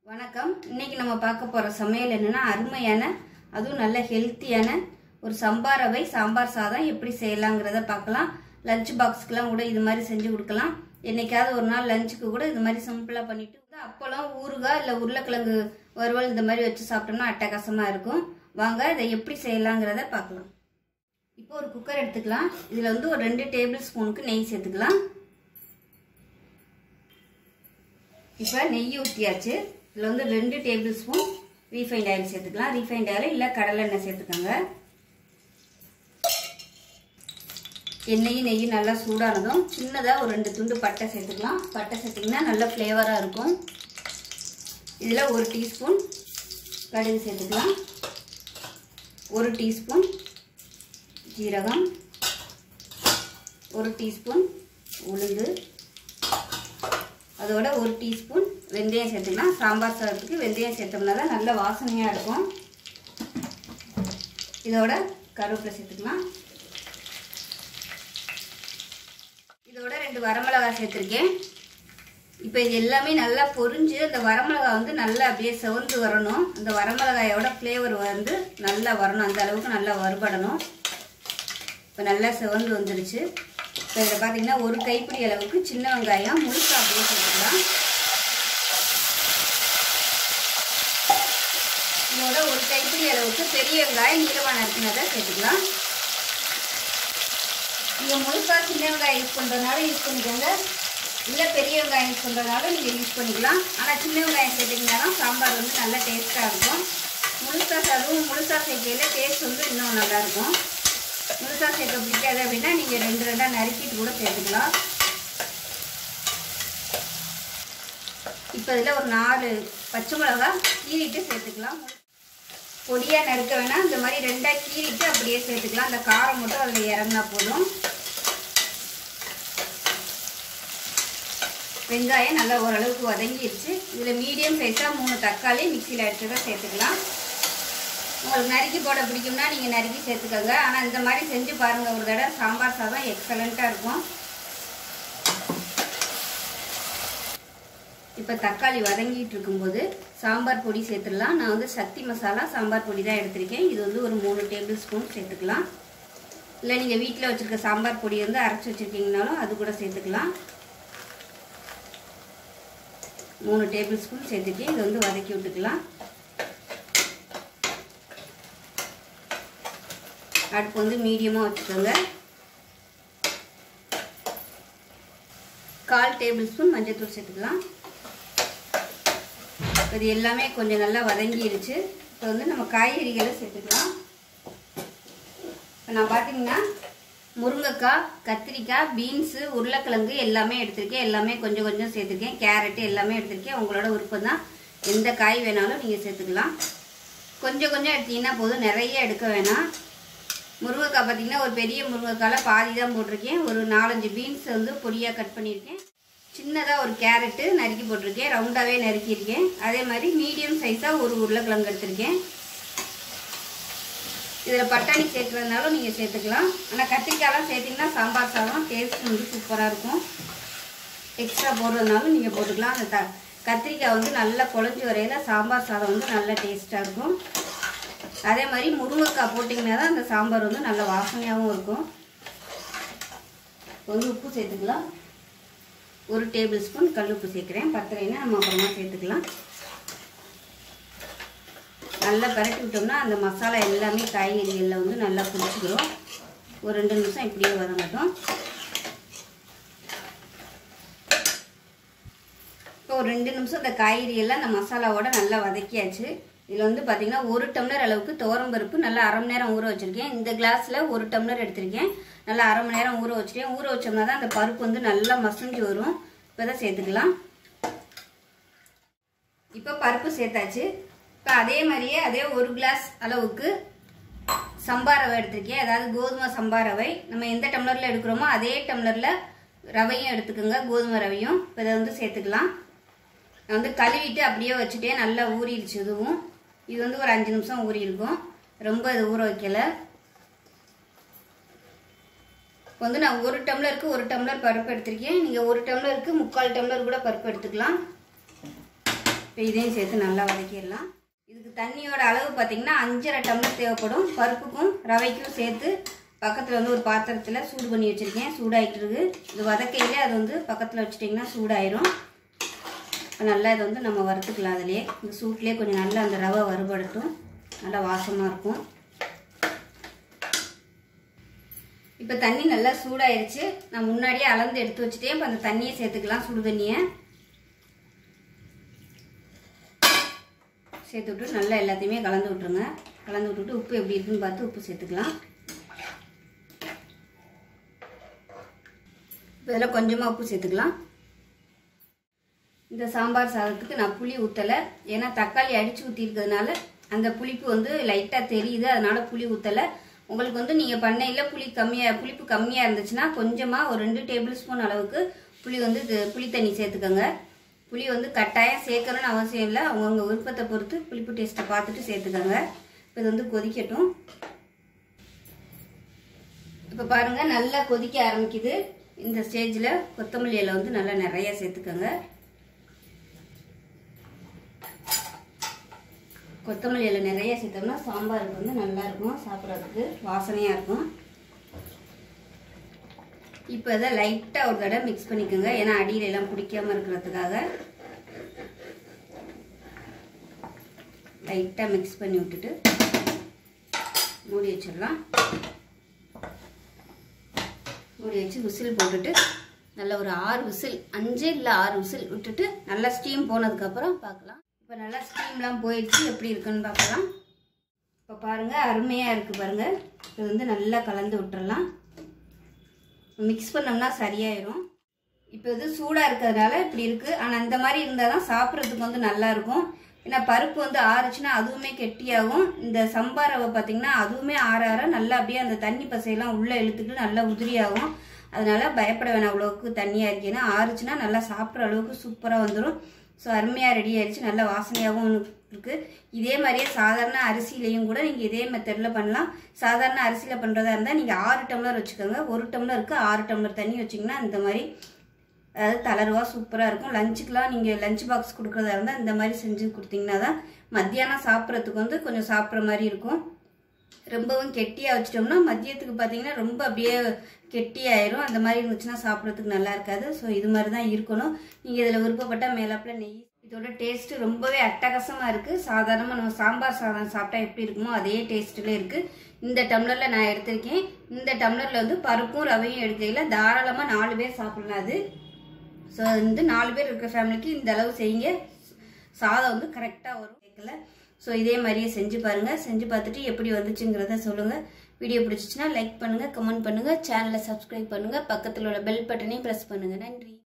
வணக்கம் இன்னைக்கு நம்ம பார்க்க போற சமையல் என்னன்னா அருமையான அதுவும் நல்ல ஹெல்த்தியான ஒரு சம்பார் ரவை சாம்பார் சாதம் எப்படி செய்யலாங்கிறத பார்க்கலாம் லஞ்ச் பாக்ஸ்க்குலாம் கூட இது மாதிரி செஞ்சு கொடுக்கலாம் என்னைக்காவது ஒரு நாள் லஞ்சுக்கு கூட இது மாதிரி சிம்பிளாக பண்ணிட்டு அப்பளம் ஊறுகாய் இல்லை உருளைக்கிழங்கு வறுவல் இந்த மாதிரி வச்சு சாப்பிட்டோம்னா அட்டகாசமாக இருக்கும் வாங்க இதை எப்படி செய்யலாங்கிறத பார்க்கலாம் இப்போ ஒரு குக்கர் எடுத்துக்கலாம் இதில் வந்து ஒரு ரெண்டு டேபிள் ஸ்பூனுக்கு நெய் சேர்த்துக்கலாம் இப்போ நெய் ஊற்றியாச்சு இதில் வந்து ரெண்டு டேபிள் ஸ்பூன் ரீஃபைண்ட் ஆயில் சேர்த்துக்கலாம் ரீஃபைண்ட் ஆயில் இல்லை கடலெண்ணெய் சேர்த்துக்கோங்க எண்ணெயும் நெய்யும் நல்லா சூடானதும் சின்னதாக ஒரு ரெண்டு துண்டு பட்டை சேர்த்துக்கலாம் பட்டை சேர்த்திங்கன்னா நல்ல ஃப்ளேவராக இருக்கும் இதில் ஒரு டீஸ்பூன் கடுகு சேர்த்துக்கலாம் ஒரு டீஸ்பூன் ஜீரகம் ஒரு டீஸ்பூன் உளுந்து அதோட ஒரு டீஸ்பூன் வெந்தயம் சேர்த்துக்கலாம் சாம்பார் சாதத்துக்கு வெந்தயம் சேர்த்தோம்னா தான் நல்ல வாசனையாக இருக்கும் இதோட கருவேப்பிலை சேர்த்துக்கலாம் இதோட ரெண்டு வரமிளகாய் சேர்த்துருக்கேன் இப்போ இது எல்லாமே நல்லா பொரிஞ்சு அந்த வரமிளகாய் வந்து நல்லா அப்படியே செவந்து வரணும் அந்த வரமிளகாயோட ஃப்ளேவர் வந்து நல்லா வரணும் அந்த அளவுக்கு நல்லா வறுபடணும் இப்போ நல்லா செவந்து வந்துருச்சு இப்போ இதில் பார்த்தீங்கன்னா ஒரு கைப்பிடி அளவுக்கு சின்ன வெங்காயம் முழுசாக அப்படியே சேர்த்துக்கலாம் இதோட ஒரு கைப்பிடி அளவுக்கு பெரிய வெங்காயம் நீளமாக நறுக்கினதை சேர்த்துக்கலாம் நீங்கள் முழுசாக சின்ன வெங்காயம் யூஸ் பண்ணுறதுனால யூஸ் பண்ணிக்கோங்க இல்லை பெரிய வெங்காயம் யூஸ் பண்ணுறதுனால நீங்கள் யூஸ் பண்ணிக்கலாம் ஆனால் சின்ன வெங்காயம் சேர்த்திங்கன்னா சாம்பார் வந்து நல்லா டேஸ்ட்டாக இருக்கும் முழுசாக அதுவும் முழுசாக சேர்க்கையில் டேஸ்ட் வந்து இன்னும் நல்லாயிருக்கும் முழுசாக சேர்க்க பிடிக்காது அப்படின்னா நீங்கள் ரெண்டு ரெண்டாக நறுக்கிட்டு கூட சேர்த்துக்கலாம் இப்போ இதில் ஒரு நாலு பச்சை மிளகா கீறிட்டு சேர்த்துக்கலாம் பொடியாக நறுக்க வேணாம் இந்த மாதிரி ரெண்டாக கீறிட்டு அப்படியே சேர்த்துக்கலாம் அந்த காரம் மட்டும் அதில் இறங்கினா போதும் வெங்காயம் நல்லா ஓரளவுக்கு வதங்கிருச்சு இதில் மீடியம் சைஸாக மூணு தக்காளி மிக்சியில் அடிச்சதை சேர்த்துக்கலாம் உங்களுக்கு நறுக்கி போட பிடிக்கும்னா நீங்கள் நறுக்கி சேர்த்துக்கோங்க ஆனால் இந்த மாதிரி செஞ்சு பாருங்கள் ஒரு தடவை சாம்பார் சாதம் எக்ஸலண்ட்டாக இருக்கும் இப்போ தக்காளி வதங்கிட்டு இருக்கும்போது சாம்பார் பொடி சேர்த்துடலாம் நான் வந்து சக்தி மசாலா சாம்பார் பொடி தான் எடுத்திருக்கேன் இது வந்து ஒரு மூணு டேபிள் ஸ்பூன் சேர்த்துக்கலாம் இல்லை நீங்கள் வீட்டில் வச்சுருக்க சாம்பார் பொடி வந்து அரைச்சி வச்சுருக்கீங்கனாலும் அது கூட சேர்த்துக்கலாம் மூணு டேபிள் ஸ்பூன் சேர்த்துக்கேன் இதை வந்து வதக்கி விட்டுக்கலாம் அடுப்பு வந்து மீடியமாக வச்சுக்கோங்க கால் டேபிள் ஸ்பூன் மஞ்சள்தூள் சேர்த்துக்கலாம் இது எல்லாமே கொஞ்சம் நல்லா வதங்கிருச்சு இப்போ வந்து நம்ம காய்கறிகளை சேர்த்துக்கலாம் இப்போ நான் பார்த்தீங்கன்னா முருங்கைக்காய் கத்திரிக்காய் பீன்ஸு உருளைக்கிழங்கு எல்லாமே எடுத்திருக்கேன் எல்லாமே கொஞ்சம் கொஞ்சம் சேர்த்துருக்கேன் கேரட்டு எல்லாமே எடுத்திருக்கேன் உங்களோட விருப்பம் தான் எந்த காய் வேணாலும் நீங்கள் சேர்த்துக்கலாம் கொஞ்சம் கொஞ்சம் எடுத்தீங்கன்னா போதும் நிறைய எடுக்க வேணாம் முருங்கைக்காய் பார்த்தீங்கன்னா ஒரு பெரிய முருங்கைக்காயில் பாதி தான் போட்டிருக்கேன் ஒரு நாலஞ்சு பீன்ஸ் வந்து பொடியாக கட் பண்ணியிருக்கேன் சின்னதாக ஒரு கேரட்டு நறுக்கி போட்டிருக்கேன் ரவுண்டாகவே நறுக்கியிருக்கேன் அதே மாதிரி மீடியம் சைஸாக ஒரு உருளைக்கிழங்கு எடுத்திருக்கேன் இதில் பட்டாணி சேர்க்குறதுனாலும் நீங்கள் சேர்த்துக்கலாம் ஆனால் கத்திரிக்காயெலாம் சேர்த்திங்கன்னா சாம்பார் சாதம் டேஸ்ட் வந்து சூப்பராக இருக்கும் எக்ஸ்ட்ரா போடுறதுனாலும் நீங்கள் போட்டுக்கலாம் அந்த த கத்திரிக்காய் வந்து நல்லா குழஞ்சி வரையில் சாம்பார் சாதம் வந்து நல்லா டேஸ்ட்டாக இருக்கும் அதே மாதிரி முருங்கைக்காய் போட்டிங்கன்னா தான் அந்த சாம்பார் வந்து நல்ல வாசனையாகவும் இருக்கும் வந்து உப்பு சேர்த்துக்கலாம் ஒரு டேபிள் ஸ்பூன் கல் உப்பு சேர்க்குறேன் பத்தலைன்னா நம்ம அப்புறமா சேர்த்துக்கலாம் நல்லா பரட்டி விட்டோம்னா அந்த மசாலா எல்லாமே காய்கறிகளில் வந்து நல்லா பிடிச்சிக்கிறோம் ஒரு ரெண்டு நிமிஷம் இப்படியே வதங்கட்டும் இப்போ ஒரு ரெண்டு நிமிஷம் இந்த காய்கறியெல்லாம் அந்த மசாலாவோட நல்லா வதக்கியாச்சு இதில் வந்து பார்த்தீங்கன்னா ஒரு டம்ளர் அளவுக்கு துவரம்பருப்பு நல்லா அரை மணி நேரம் ஊற வச்சுருக்கேன் இந்த கிளாஸில் ஒரு டம்ளர் எடுத்திருக்கேன் நல்லா அரை மணி நேரம் ஊற வச்சுருக்கேன் ஊற வச்சோம்னா தான் அந்த பருப்பு வந்து நல்லா மசிஞ்சு வரும் இப்போ தான் சேர்த்துக்கலாம் இப்போ பருப்பு சேர்த்தாச்சு இப்போ அதே மாதிரியே அதே ஒரு கிளாஸ் அளவுக்கு சம்பா ரவை எடுத்திருக்கேன் அதாவது கோதுமை சம்பா ரவை நம்ம எந்த டம்ளரில் எடுக்கிறோமோ அதே டம்ளரில் ரவையும் எடுத்துக்கோங்க கோதுமை ரவையும் இப்போ இதை வந்து சேர்த்துக்கலாம் நான் வந்து கழுவிட்டு அப்படியே வச்சுட்டேன் நல்லா ஊறிடுச்சு இதுவும் இது வந்து ஒரு அஞ்சு நிமிஷம் ஊறி இருக்கும் ரொம்ப இது ஊற வைக்கல இப்போ வந்து நான் ஒரு டம்ளருக்கு ஒரு டம்ளர் பருப்பு எடுத்திருக்கேன் நீங்கள் ஒரு டம்ளருக்கு முக்கால் டம்ளர் கூட பருப்பு எடுத்துக்கலாம் இப்போ இதையும் சேர்த்து நல்லா வதக்கிடலாம் இதுக்கு தண்ணியோட அளவு பார்த்தீங்கன்னா அஞ்சரை டம்ளர் தேவைப்படும் பருப்புக்கும் ரவைக்கும் சேர்த்து பக்கத்தில் வந்து ஒரு பாத்திரத்தில் சூடு பண்ணி வச்சுருக்கேன் சூடாகிட்டு இருக்கு இது வதக்கையிலே அது வந்து பக்கத்தில் வச்சுட்டிங்கன்னா சூடாயிரும் இப்போ நல்லா இதை வந்து நம்ம வறுத்துக்கலாம் அதிலே இந்த சூட்லேயே கொஞ்சம் நல்லா அந்த ரவை வறுபடட்டும் நல்லா வாசமாக இருக்கும் இப்போ தண்ணி நல்லா சூடாயிருச்சு நான் முன்னாடியே அளந்து எடுத்து வச்சுட்டேன் இப்போ அந்த தண்ணியை சேர்த்துக்கலாம் சுடு தண்ணியை சேர்த்து விட்டு நல்லா எல்லாத்தையுமே கலந்து விட்ருங்க கலந்து விட்டுட்டு உப்பு எப்படி இருக்குன்னு பார்த்து உப்பு சேர்த்துக்கலாம் இதில் கொஞ்சமாக உப்பு சேர்த்துக்கலாம் இந்த சாம்பார் சாதத்துக்கு நான் புளி ஊற்றலை ஏன்னா தக்காளி அடித்து ஊற்றிருக்கிறதுனால அந்த புளிப்பு வந்து லைட்டாக தெரியுது அதனால புளி ஊற்றலை உங்களுக்கு வந்து நீங்கள் பண்ணையில் புளி கம்மியாக புளிப்பு கம்மியாக இருந்துச்சுன்னா கொஞ்சமாக ஒரு ரெண்டு டேபிள் ஸ்பூன் அளவுக்கு புளி வந்து இது புளி தண்ணி சேர்த்துக்கோங்க புளி வந்து கட்டாயம் சேர்க்கணும்னு அவசியம் இல்லை அவங்கவுங்க விருப்பத்தை பொறுத்து புளிப்பு டேஸ்ட்டை பார்த்துட்டு சேர்த்துக்கோங்க இப்போ இது வந்து கொதிக்கட்டும் இப்போ பாருங்கள் நல்லா கொதிக்க ஆரம்பிக்குது இந்த ஸ்டேஜில் கொத்தமல்லி இலை வந்து நல்லா நிறைய சேர்த்துக்கோங்க கொத்தமல்லி இலை நிறைய சேர்த்தோம்னா சாம்பாருக்கு வந்து நல்லா இருக்கும் சாப்பிட்றதுக்கு வாசனையாக இருக்கும் இப்போ இதை லைட்டாக ஒரு தடவை மிக்ஸ் பண்ணிக்கோங்க ஏன்னா அடியில எல்லாம் பிடிக்காம இருக்கிறதுக்காக லைட்டாக மிக்ஸ் பண்ணி விட்டுட்டு மூடி வச்சிடலாம் மூடி வச்சு விசில் போட்டுட்டு நல்ல ஒரு ஆறு விசில் அஞ்சு இல்லை ஆறு விசில் விட்டுட்டு நல்லா ஸ்டீம் போனதுக்கப்புறம் பார்க்கலாம் இப்போ நல்லா ஸ்டீம்லாம் போயிடுச்சு எப்படி இருக்குன்னு பார்க்கலாம் இப்போ பாருங்கள் அருமையாக இருக்குது பாருங்கள் இது வந்து நல்லா கலந்து விட்டுறலாம் மிக்ஸ் பண்ணோம்னா சரியாயிரும் இப்போ இது சூடாக இருக்கிறதுனால இப்படி இருக்குது ஆனால் இந்த மாதிரி இருந்தால் தான் சாப்பிட்றதுக்கு வந்து நல்லா இருக்கும் ஏன்னா பருப்பு வந்து ஆறுச்சுன்னா அதுவுமே கெட்டியாகும் இந்த சம்பாரவை பார்த்தீங்கன்னா அதுவுமே ஆற ஆற நல்லா அப்படியே அந்த தண்ணி பசையெல்லாம் உள்ளே இழுத்துட்டு நல்லா உதிரியாகும் அதனால பயப்பட வேணாம் அவ்வளோவுக்கு தண்ணியாக இருக்கு ஏன்னா ஆறுச்சுன்னா நல்லா சாப்பிட்ற அளவுக்கு சூப்பராக வந்துடும் ஸோ அருமையாக ரெடி ஆயிடுச்சு நல்ல வாசனையாகவும் இருக்குது இதே மாதிரியே சாதாரண அரிசியிலையும் கூட நீங்கள் இதே மெத்தடில் பண்ணலாம் சாதாரண அரிசியில் பண்ணுறதா இருந்தால் நீங்கள் ஆறு டம்ளர் வச்சுக்கோங்க ஒரு டம்ளருக்கு ஆறு டம்ளர் தண்ணி வச்சிங்கன்னா இந்த மாதிரி அதாவது தளர்வாக சூப்பராக இருக்கும் லஞ்சுக்கெலாம் நீங்கள் லஞ்ச் பாக்ஸ் கொடுக்குறதா இருந்தால் இந்த மாதிரி செஞ்சு கொடுத்தீங்கன்னா தான் மத்தியானம் சாப்பிட்றதுக்கு வந்து கொஞ்சம் சாப்பிட்ற மாதிரி இருக்கும் ரொம்பவும் கெட்டியாக வச்சிட்டோம்னா மதியத்துக்கு பார்த்தீங்கன்னா ரொம்ப அப்படியே கெட்டியாயிரும் அந்த மாதிரி இருந்துச்சுன்னா சாப்பிட்றதுக்கு நல்லா இருக்காது ஸோ இது மாதிரி தான் இருக்கணும் நீங்கள் இதில் விருப்பப்பட்டால் மேலாப்பில் நெய் இதோட டேஸ்ட்டு ரொம்பவே அட்டகாசமாக இருக்குது சாதாரணமாக நம்ம சாம்பார் சாதம் சாப்பிட்டா எப்படி இருக்குமோ அதே டேஸ்ட்டில் இருக்குது இந்த டம்ளரில் நான் எடுத்திருக்கேன் இந்த டம்ளரில் வந்து பருப்பும் ரவையும் எடுக்கையில் தாராளமாக நாலு பேர் சாப்பிடலாம் அது ஸோ வந்து நாலு பேர் இருக்கிற ஃபேமிலிக்கு இந்த அளவு செய்யுங்க சாதம் வந்து கரெக்டாக வரும் கேட்கல ஸோ இதே மாதிரியே செஞ்சு பாருங்கள் செஞ்சு பார்த்துட்டு எப்படி வந்துச்சுங்கிறத சொல்லுங்கள் வீடியோ பிடிச்சிச்சின்னா லைக் பண்ணுங்கள் கமெண்ட் பண்ணுங்கள் சேனலை சப்ஸ்கிரைப் பண்ணுங்கள் பக்கத்தில் உள்ள பெல் பட்டனையும் ப்ரெஸ் பண்ணுங்கள் நன்றி